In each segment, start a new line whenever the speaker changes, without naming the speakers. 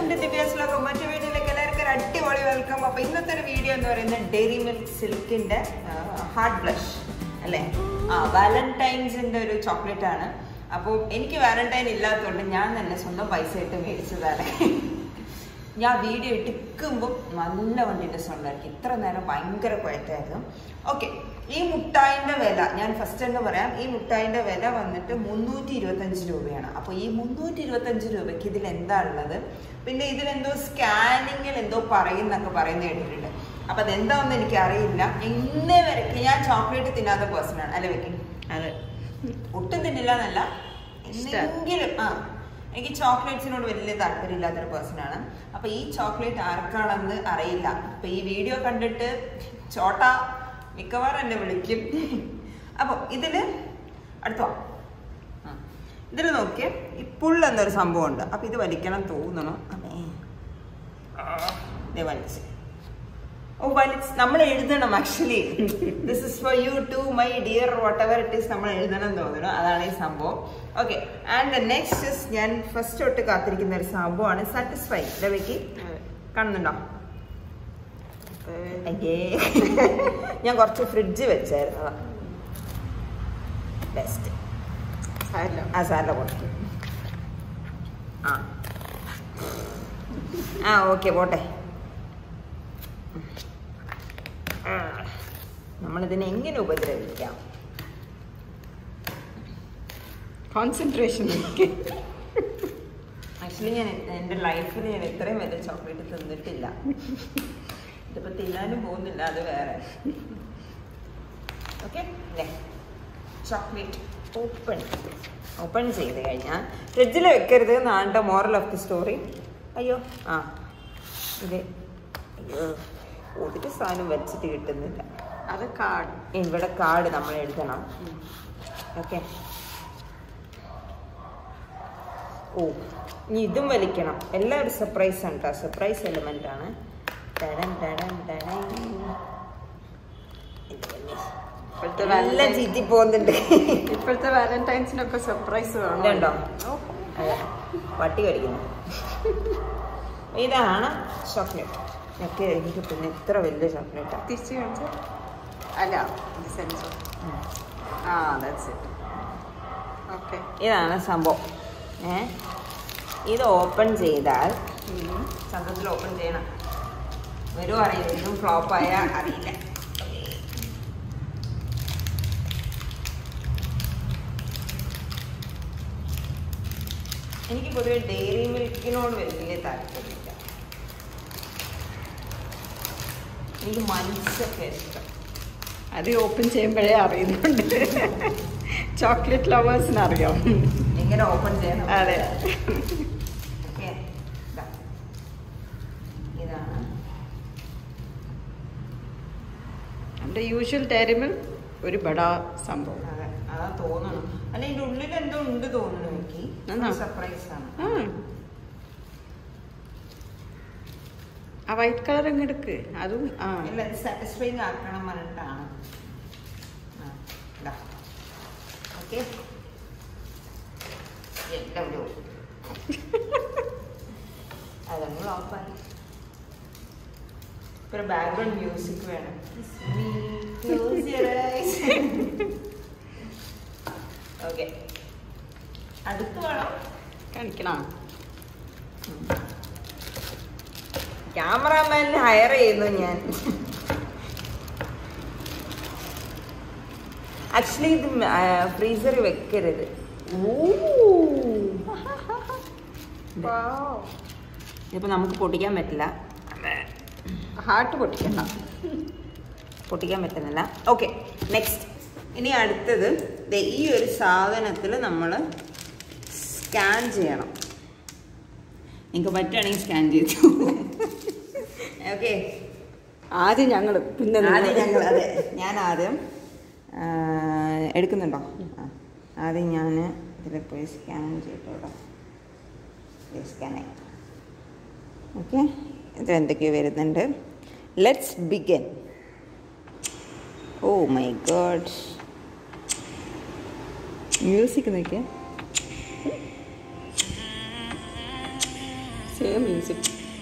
ഉണ്ട് ദിവ്യാസിലൊക്കെ മറ്റു വീട്ടിലേക്ക് എല്ലാവർക്കും ഒരു അടിപൊളി വെൽക്കം അപ്പൊ ഇന്നത്തെ ഒരു വീഡിയോ എന്ന് പറയുന്നത് ഡെയറി മിൽക്ക് സിൽക്കിന്റെ ഹാർഡ് ബ്ലഷ് അല്ലേ ആ വാലന്റൈൻസിന്റെ ഒരു ചോക്ലേറ്റ് ആണ് അപ്പോൾ എനിക്ക് വാലന്റൈൻ ഇല്ലാത്തതുകൊണ്ട് ഞാൻ തന്നെ സ്വന്തം പൈസ ഇട്ട് മേടിച്ചതാണ് ഞാൻ വീഡിയോ ഇട്ടിക്കുമ്പോൾ നല്ല വണ്ടിൻ്റെ സൗണ്ടായിരിക്കും ഇത്ര നേരം ഭയങ്കര കുഴറ്റമായിരുന്നു ഓക്കെ ഈ മുട്ടായിൻ്റെ വില ഞാൻ ഫസ്റ്റ് എന്ന് പറയാം ഈ മുട്ടായിൻ്റെ വില വന്നിട്ട് മുന്നൂറ്റി ഇരുപത്തഞ്ച് രൂപയാണ് അപ്പോൾ ഈ മുന്നൂറ്റി ഇരുപത്തഞ്ച് രൂപയ്ക്ക് ഇതിൽ എന്താ ഉള്ളത് പിന്നെ ഇതിലെന്തോ സ്കാനിങ്ങിൽ എന്തോ പറയുന്നൊക്കെ പറയുന്ന കേട്ടിട്ടുണ്ട് അപ്പം അതെന്താണെന്ന് എനിക്ക് അറിയില്ല ഇന്നേ വരയ്ക്ക് ഞാൻ ചോക്ലേറ്റ് തിന്നാത്ത പേഴ്സൺ ആണ് അല്ലേ വെക്കും
അതെ
ഒട്ടും തിന്നില്ല എന്നല്ല
ഇഷ്ടാ.
എന്തെങ്കിലും ആ എനിക്ക് ചോക്ലേറ്റ്സിനോട് വലിയ താല്പര്യമില്ലാത്തൊരു പേഴ്സൺ ആണ് അപ്പൊ ഈ ചോക്ലേറ്റ് ആർക്കാണെന്ന് അറിയില്ല അപ്പൊ ഈ വീഡിയോ കണ്ടിട്ട് ചോട്ട മിക്കവാറും എന്നെ വിളിക്കും അപ്പൊ ഇതില് അടുത്തോ ഇതിൽ നോക്കിയേ ഈ പുൾ എന്നൊരു സംഭവം ഉണ്ട് അപ്പൊ ഇത് വലിക്കണം തോന്നണം അതെ ദേ വലിച്ച് ഓ വലിച്ച് നമ്മൾ എഴുതണം actually this is for you to my dear whatever it is നമ്മൾ എഴുതണം എന്ന് തോന്നുന്നു അതാണ് ഈ സംഭവം ഓക്കെ ആൻഡ് നെക്സ്റ്റ് ഞാൻ ഫസ്റ്റ് തൊട്ട് കാത്തിരിക്കുന്ന ഒരു സംഭവമാണ് സാറ്റിസ്ഫൈ രവിക്ക് കാണുന്നുണ്ടോ അയ്യേ ഞാൻ കുറച്ച് ഫ്രിഡ്ജ് വെച്ചായിരുന്നു ബെസ്റ്റ്
സാരില്ല
ആ സാറിൻ്റെ കൊടുത്തു ആ ആ ഓക്കെ പോട്ടെ ആ, നമ്മളിതിനെ എങ്ങനെ ഉപദ്രവിക്കാം
കോൺസെൻട്രേഷൻ എനിക്ക്
ആക്ച്വലി ഞാൻ എൻ്റെ ലൈഫിൽ ഞാൻ ഇത്രയും വലിയ ചോക്ലേറ്റ് തിന്നിട്ടില്ല ഇതിപ്പോൾ തിന്നാനും പോകുന്നില്ല അത് വേറെ ഓക്കെ അല്ലേ ചോക്ലേറ്റ് ഓപ്പൺ ഓപ്പൺ ചെയ്ത് കഴിഞ്ഞാൽ ഫ്രിഡ്ജിൽ വെക്കരുത് എന്നാണ് മോറൽ ഓഫ് ദി സ്റ്റോറി അയ്യോ ആ ഇത് അയ്യോ ഒരു സാധനം വെച്ചിട്ട് കിട്ടുന്നില്ല
അത് കാർഡ്
ഇവിടെ കാർഡ് നമ്മൾ എഴുതണം ഓക്കെ ഓ ഇനി ഇതും വലിക്കണം എല്ലാം ഒരു സർപ്രൈസ് ആണ് കേട്ടോ സർപ്രൈസ് എലിമെന്റ് ആണ് ടടൻ, ടടൻ, ടടൻ. ഇത് വലിയ-
ഇപ്പോഴത്തെ
എല്ലാം
വാലന്റൈൻ
ചീറ്റി പോകുന്നുണ്ട്
ഇപ്പോഴത്തെ വാലന്റൈൻസിനൊക്കെ സർപ്രൈസ് വേണം
ഇതുണ്ടോ
ഓ,
അതെ പട്ടി കടിക്കുന്നു ഇതാണ് ചോക്ലേറ്റ് ഒക്കെ എനിക്ക് പിന്നെ ഇത്ര വലിയ ചോക്ലേറ്റാണ്
തിരിച്ച് കാണിച്ചു അല്ല ഇത് സെൻസർ ആ ദാറ്റ്സ് ഇറ്റ് ഓക്കെ
ഇതാണ് സംഭവം ഏ ഇത് ഓപ്പൺ ചെയ്താൽ സംഘത്തിൽ ഓപ്പൺ ചെയ്യണം വരും അറിയില്ല ഇതും ഫ്ലോപ്പ് ആയ അറിയില്ല എനിക്ക് പൊതുവെ ഡെയറി മിൽക്കിനോട് വലിയ താല്പര്യമില്ല എനിക്ക് മൻസൊക്കെ ഇഷ്ടം
അത് ഓപ്പൺ ചെയ്യുമ്പോഴേ അറിയുന്നുണ്ട് ചോക്ലേറ്റ് ലവേഴ്സിന് അറിയാം
എങ്ങനെ ഓപ്പൺ ചെയ്യണം
അതെ
ഓക്കേ. ദാ. ഇതാണ്
നമ്മുടെ യൂഷ്വൽ ടൈമിൽ ഒരു ബഡാ സംഭവം
അതെ അതാ തോന്നണം അല്ല ഇതിന്റെ ഉള്ളിൽ എന്തോ ഉണ്ട് തോന്നുന്നു എനിക്ക്
ആണോ?
സർപ്രൈസ് ആണ്
ആ ആ വൈറ്റ് കളർ അങ്ങ് എടുക്ക് അതും ആ
ഇല്ല ഇത് സാറ്റിസ്ഫൈങ് ആക്കണം പറഞ്ഞിട്ടാണ് ആ, ദാ. ഓക്കേ എല്ലാം ഒരു അതങ്ങൾ ഓഫായി ഒരു ബാക്ക്ഗ്രൗണ്ട് മ്യൂസിക് വേണം ഓക്കെ അടുത്ത് വേണം
കാണിക്കണം
ക്യാമറാമാനെ ഹയർ ചെയ്യുന്നു ഞാൻ ആക്ച്വലി ഇത് ഫ്രീസറിൽ വെക്കരുത് ഇതിപ്പോൾ നമുക്ക് പൊട്ടിക്കാൻ പറ്റില്ല
ഹാർട്ട് പൊട്ടിക്കണ്ട
പൊട്ടിക്കാൻ പറ്റുന്നില്ല ഓക്കെ നെക്സ്റ്റ് ഇനി അടുത്തത് ദേ ഈ ഒരു സാധനത്തിൽ നമ്മൾ സ്കാൻ ചെയ്യണം നിങ്ങൾക്ക് പറ്റുകയാണെങ്കിൽ സ്കാൻ ചെയ്തു ഓക്കെ
ആദ്യം ഞങ്ങൾ പിന്നെ
ആദ്യം ഞങ്ങൾ അതെ ഞാൻ ആദ്യം ആ, എടുക്കുന്നുണ്ടോ ആ, ആദ്യം ഞാൻ ഇതിൽ പോയി സ്കാൻ ചെയ്തോടാം സ്കാനായി ഓക്കെ ഇത് എന്തൊക്കെയോ വരുന്നുണ്ട് let's begin oh my God
music നോക്കിയ സേ വേഗം മ്യൂസിക്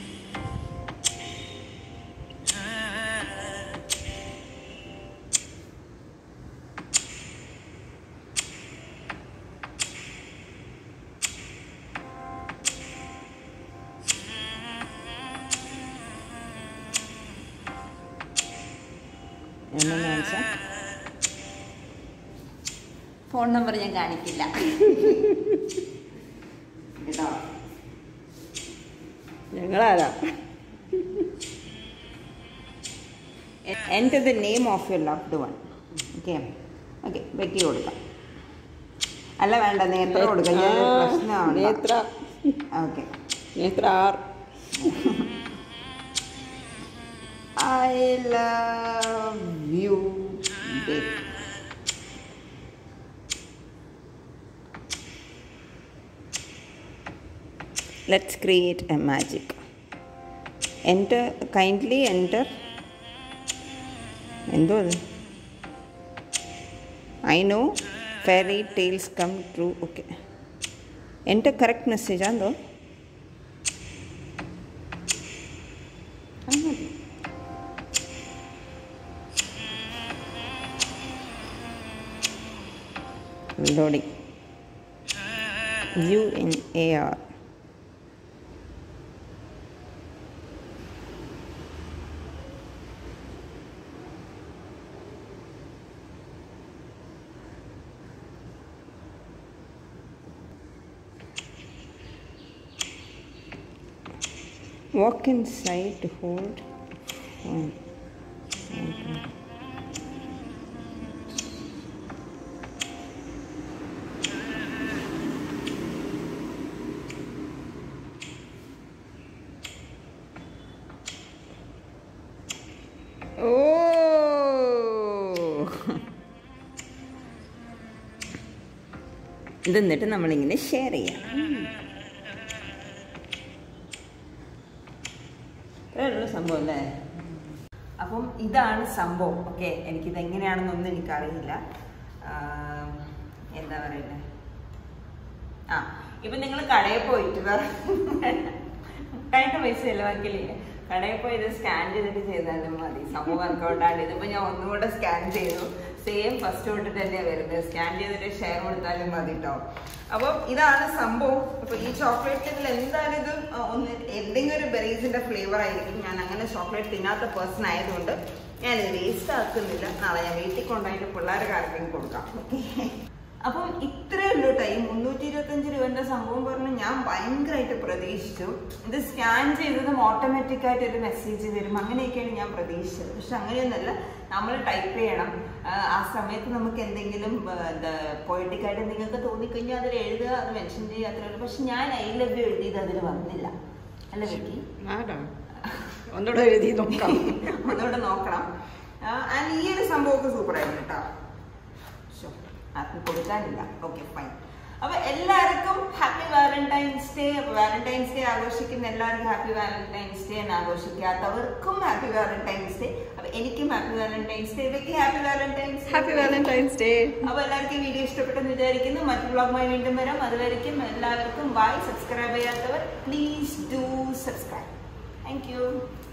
എന്നു വെച്ചാൽ ഫോൺ നമ്പർ ഞാൻ കാണിക്കില്ല കേട്ടോ
ഞങ്ങളാരാ
എൻ്റെ the name of your loved one okay okay വെക്കി കൊടുക്കാം അല്ല വേണ്ട നേത്ര കൊടുക്കാം ഞാൻ
ആ,
പ്രശ്നമാണ്
Netra
okay
Netra R
I love you let's create a magic enter kindly enter എന്തോ അത് I know fairy tales come true okay എൻ്റെ കറക്റ്റ് മെസ്സേജാ എന്തോ അത് മതി. loading view in AR walk inside to hold phone. Okay. ഓ ഇത് എന്നിട്ട് നമ്മളിങ്ങനെ ഷെയർ ചെയ്യാം ഇത്രയുള്ള സംഭവം അല്ലേ അപ്പം ഇതാണ് സംഭവം ഓക്കെ എനിക്കിത് എങ്ങനെയാണെന്നൊന്നും എനിക്കറിയില്ല ആം, എന്താ പറയണ്ടേ ആ ഇപ്പൊ നിങ്ങൾ കടയിൽ പോയിട്ട് വേറെ കടയുടെ പൈസ ചെലവാക്കിയില്ലേ കടയിൽ പോയി ഇത് സ്കാൻ ചെയ്തിട്ട് ചെയ്താലും മതി സംഭവം വർക്കൗട്ട് ആണ് ഇതിപ്പോ ഞാൻ ഒന്നും കൂടെ സ്കാൻ ചെയ്തു സെയിം ഫസ്റ്റ് തൊട്ട് തന്നെയാണ് വരുന്നത് സ്കാൻ ചെയ്തിട്ട് ഷെയർ കൊടുത്താലും മതി കേട്ടോ അപ്പോൾ ഇതാണ് സംഭവം അപ്പൊ ഈ ചോക്ലേറ്റിൽ എന്തായാലും ഇത് ഒന്ന് എന്തെങ്കിലും ഒരു ബെറീസിന്റെ ഫ്ലേവർ ആയിരിക്കും ഞാൻ അങ്ങനെ ചോക്ലേറ്റ് തിന്നാത്ത പേഴ്സൺ ആയതുകൊണ്ട് ഞാനിത് വേസ്റ്റ് ആക്കുന്നില്ല നാളെ ഞാൻ വീട്ടിൽ കൊണ്ടുപോയിട്ട് പിള്ളേരുടെ ആർക്കെങ്കിലും കൊടുക്കാം ഓക്കെ അപ്പം ഇത്രയേ ഉള്ളൂ ടൈം മുന്നൂറ്റി ഇരുപത്തഞ്ച് രൂപന്റെ സംഭവം പറഞ്ഞ് ഞാൻ ഭയങ്കരമായിട്ട് പ്രതീക്ഷിച്ചു ഇത് സ്കാൻ ചെയ്തതും ഓട്ടോമാറ്റിക് ആയിട്ട് ഒരു മെസ്സേജ് തരും അങ്ങനെയൊക്കെയാണ് ഞാൻ പ്രതീക്ഷിച്ചത് പക്ഷെ അങ്ങനെയൊന്നുമല്ല നമ്മൾ ടൈപ്പ് ചെയ്യണം ആ, ആ സമയത്ത് നമുക്ക് എന്തെങ്കിലും ആ, എന്താ poetic ആയിട്ട് നിങ്ങൾക്ക് തോന്നിക്കഴിഞ്ഞാൽ അതിൽ എഴുതുക അത് മെൻഷൻ ചെയ്യുക അത്രേ ഉള്ളൂ പക്ഷെ ഞാൻ ഐ ലവ് യു എഴുതിയത് അതിൽ വന്നില്ല അല്ല വെക്കി
ആടാ ഒന്നുകൂടെ എഴുതി നോക്കാം
ഒന്നുകൂടെ നോക്കണം ആൻഡ് ഈ ഒരു സംഭവമൊക്കെ സൂപ്പർ ആയിരുന്നു കേട്ടോ ശോ, ആർക്കും കൊടുക്കാനില്ല ഓക്കെ ഫൈൻ അപ്പൊ എല്ലാവർക്കും ഹാപ്പി വാലന്റൈൻസ് ഡേ അപ്പൊ വാലന്റൈൻസ് ഡേ ആഘോഷിക്കുന്ന എല്ലാവർക്കും ഹാപ്പി വാലന്റൈൻസ് ഡേ എന്ന് ആഘോഷിക്കാത്തവർക്കും ഹാപ്പി വാലന്റൈൻസ് ഡേ അപ്പൊ എനിക്കും ഹാപ്പി വാലന്റൈൻസ് ഡേ ഇവയ്ക്ക് happy Valentine's
happy Valentine's day
അപ്പൊ എല്ലാവർക്കും വീഡിയോ ഇഷ്ടപ്പെട്ടെന്ന് വിചാരിക്കുന്നു മറ്റു വ്ളോഗുമായി വീണ്ടും വരാം അതുവരെയ്ക്കും എല്ലാവർക്കും ബൈ സബ്സ്ക്രൈബ് ചെയ്യാത്തവർ please do subscribe thank U